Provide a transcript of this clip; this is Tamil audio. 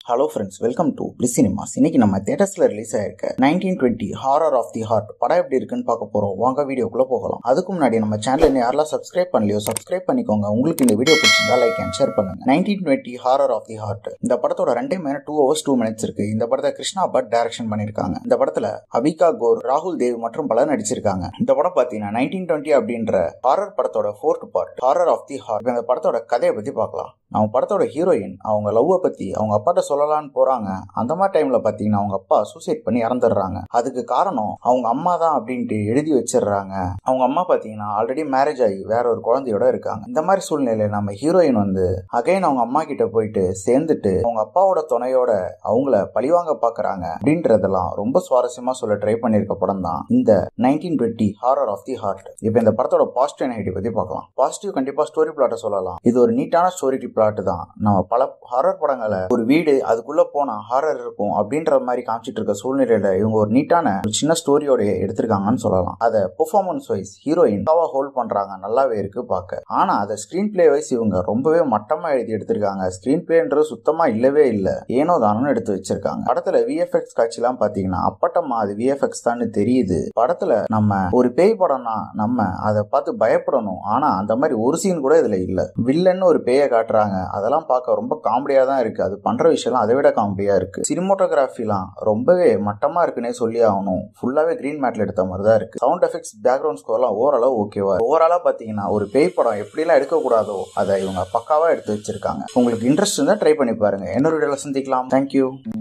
hello friends welcome to bliss cinemas இன்னைக்கு நம்ம தேட்டர்ஸ்ல ரிலீஸ் ஆயிருக்க nineteen twenty horror of the heart படம் எப்படி இருக்குன்னு பார்க்க போறோம் வாங்க வீடியோக்குள்ள போகலாம் அதுக்கு முன்னாடி நம்ம சேனல் இன்னும் யாரெல்லாம் சப்ஸ்கிரைப் பண்ணலையோ சப்ஸ்கிரைப் பண்ணிக்கோங்க உங்களுக்கு இந்த வீடியோ பிடிச்சிருந்தா லைக் அண்ட் ஷேர் பண்ணுங்க nineteen twenty horror of the heart இந்த படத்தோட ரெண்டே மேல டூ ஹவர்ஸ் டூ மினிட்ஸ் இருக்கு இந்த படத்தை கிருஷ்ணா பட் டைரக்ஷன் பண்ணிருக்காங்க இந்த படத்துல அபிகா கோர் ராகுல் தேவ் மற்றும் பலர் நடிச்சிருக்காங்க இந்த படம் பாத்தீங்கன்னா நைன்டீன் டுவெண்ட்டி அப்படின்ற ஹாரர் படத்தோட fourth part horror of the heart இந்த படத்தோட கதையை பத்தி பார்க்கலாம் நம்ம படத்தோட ஹீரோயின் அவங்க லவ்வை பத்தி அவங்க அப்பாட்ட சொல்லலாம்னு போறாங்க அந்த மாதிரி டைம்ல பாத்தீங்கன்னா அவங்க அப்பா சூசைட் பண்ணி இறந்துடுறாங்க அதுக்கு காரணம் அவங்க அம்மா தான் அப்படின்ட்டு எழுதி வச்சிடுறாங்க அவங்க அம்மா பாத்தீங்கன்னா ஆல்ரெடி மேரேஜ் ஆகி வேற ஒரு குழந்தையோட இருக்காங்க இந்த மாதிரி சூழ்நிலையில நம்ம ஹீரோயின் வந்து அகைன் அவங்க அம்மா கிட்ட போயிட்டு சேர்ந்துட்டு அவங்க அப்பாவோட துணையோட அவங்கள பழிவாங்க பாக்குறாங்க அப்படின்றதெல்லாம் ரொம்ப சுவாரஸ்யமா சொல்ல ட்ரை பண்ணிருக்க படம் தான் இந்த nineteen twenty horror of the heart இப்போ இந்த படத்தோட பாசிட்டிவ் நெகட்டிவ் பத்தி பார்க்கலாம் பாசிட்டிவ் கண்டிப்பா ஸ்டோரி பிளாட்டை சொல்லலாம் இது ஒரு நீட்டான ஸ்டோரி பிளாட் தான் நம்ம பல ஹாரர் படங்களை ஒரு வீடு அதுக்குள்ள போனா ஹாரர் இருக்கும் அப்படின்ற மாதிரி காமிச்சிட்டு இருக்க சூழ்நிலையில இவங்க ஒரு நீட்டான ஒரு சின்ன ஸ்டோரியோட எடுத்திருக்காங்கன்னு சொல்லலாம் அதை பெர்ஃபார்மன்ஸ் வைஸ் ஹீரோயின் ஹோல்ட் பண்றாங்க நல்லாவே இருக்கு பார்க்க ஆனா அதை ஸ்கிரீன் பிளே வைஸ் இவங்க ரொம்பவே மட்டமா எழுதி எடுத்திருக்காங்க ஸ்கிரீன் பிளேன்றது சுத்தமா இல்லவே இல்ல ஏனோ தானு எடுத்து வச்சிருக்காங்க படத்துல விஎஃப்எக்ஸ் காட்சிலாம் பாத்தீங்கன்னா அப்பட்டமா அது விஎஃப்எக்ஸ் தான் தெரியுது படத்துல நம்ம ஒரு பேய் படம்னா நம்ம அதை பார்த்து பயப்படணும் ஆனா அந்த மாதிரி ஒரு சீன் கூட இதுல இல்ல வில்லன்னு ஒரு பேயை காட்டுறாங்க அதெல்லாம் பார்க்க ரொம்ப காமெடியா தான் இருக்கு அது பண்ற விஷயம்லாம் அதை விட காமெடியா இருக்கு சினிமோட்டோகிராஃபிலாம் ரொம்பவே மட்டமா இருக்குன்னே சொல்லி ஆகணும் ஃபுல்லாவே கிரீன் மேட்ல எடுத்த மாதிரி தான் இருக்கு சவுண்ட் எஃபெக்ட்ஸ் பேக்ரவுண்ட் ஸ்கோர்லாம் ஓரளவு ஓகேவா ஓவராலா பாத்தீங்கன்னா ஒரு பேய் படம் எப்படிலாம் எடுக்க கூடாதோ அதை இவங்க பக்காவா எடுத்து வச்சிருக்காங்க உங்களுக்கு இன்ட்ரெஸ்ட் இருந்தா ட்ரை பண்ணி பாருங்க இன்னொரு வீடியோல சந்திக்கலாம் தேங்க்யூ